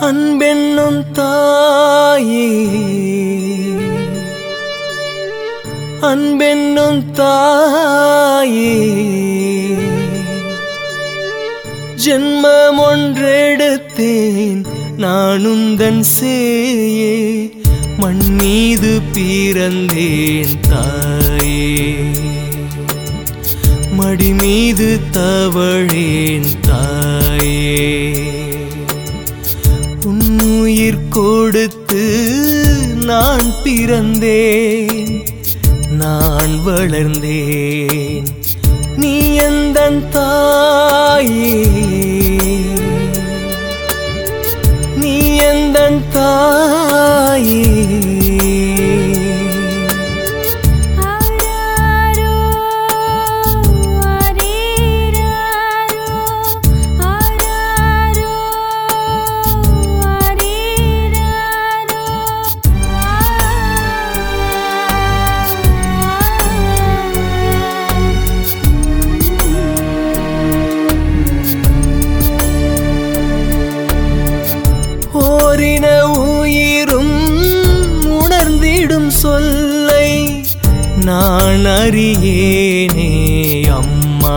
அன்பென்னும் தாயே அன்பென்னும் தாயே ஜென்மம் ஒன்றெடுத்தேன் நானும் தன் சேயே மண் மீது பிறந்தேன் தாயே மடி மீது தவழேன் தாயே உன்னுயிர் கொடுத்து நான் பிறந்தேன் நான் வளர்ந்தேன் நீ எந்தன் தாயே நீ எந்தன் தாயே ஆராரோ ஆரீராரோ ஆராரோ ஆரீராரோ ஓரின உயிரும் உணர்ந்திடும் சொல்லை நான் அறியேனே அம்மா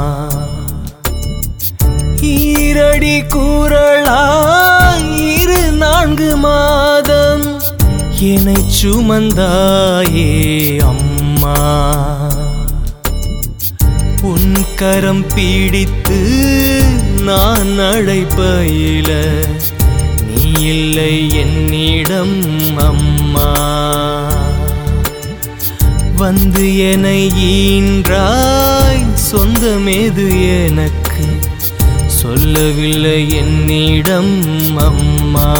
ஈரடி கூறலாய் இரு நான்கு மாதம் என்னை சுமந்தாயே அம்மா உன் கரம் பிடித்து நான் அழைப்பயில நீ இல்லை என்னிடம் அம்மா வந்து என ஈன்றாய் சொந்தமேது எனக்கு சொல்லவில்லை என்னிடம் அம்மா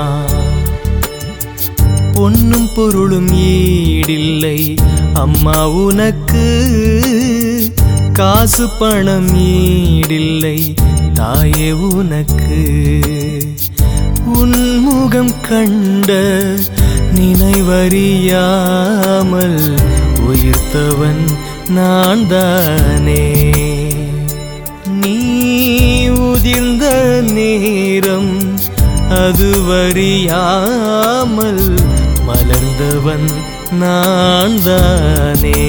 பொன்னும் பொருளும் ஈடில்லை அம்மா உனக்கு காசு பணம் ஈடில்லை தாயே உனக்கு உன் முகம் கண்ட நினைவறியாமல் உயிர்த்தவன் நான் தானே நீ உதிர்ந்த நேரம் அதுவறியாமல் மலர்ந்தவன் நான் தானே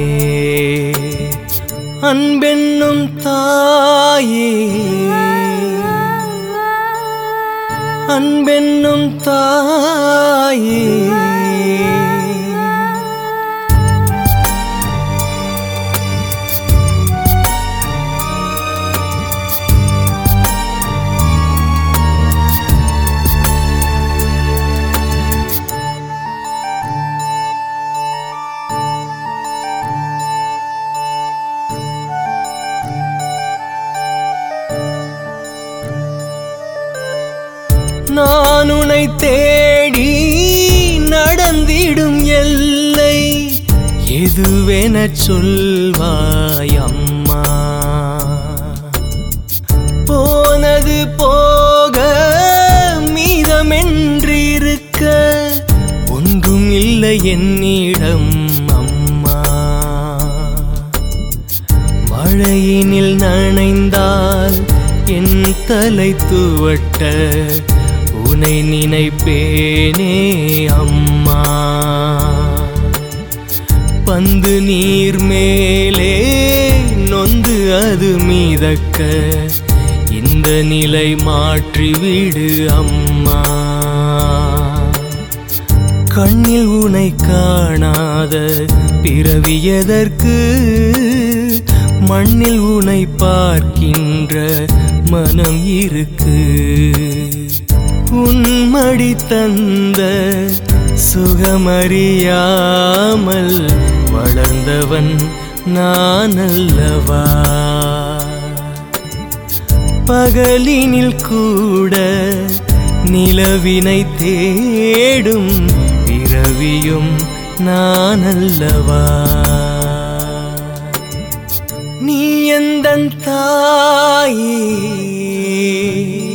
அன்பென்னும் தாயே அன்பென்னும் தாயே நான் உன்னை தேடி நடந்திடும் எல்லை எதுவென சொல்வாய் அம்மா போனது போக மீதமென்றிருக்க ஒன்றும் இல்லை என்னிடம் அம்மா மழையினில் நனைந்தால் என் தலை துவட்ட உனை நினைப்பேனே அம்மா பந்து நீர் மேலே நொந்து அது மீதக்க இந்த நிலை மாற்றிவிடு அம்மா கண்ணில் உனை காணாத பிறவி எதற்கு மண்ணில் உனை பார்க்கின்ற மனம் இருக்கு உன்மடி தந்த சுகமறியாமல் வளர்ந்தவன் நான் அல்லவா பகலினில் கூட நிலவினை தேடும் பிறவியும் நான் அல்லவா நீ எந்தன் தாயே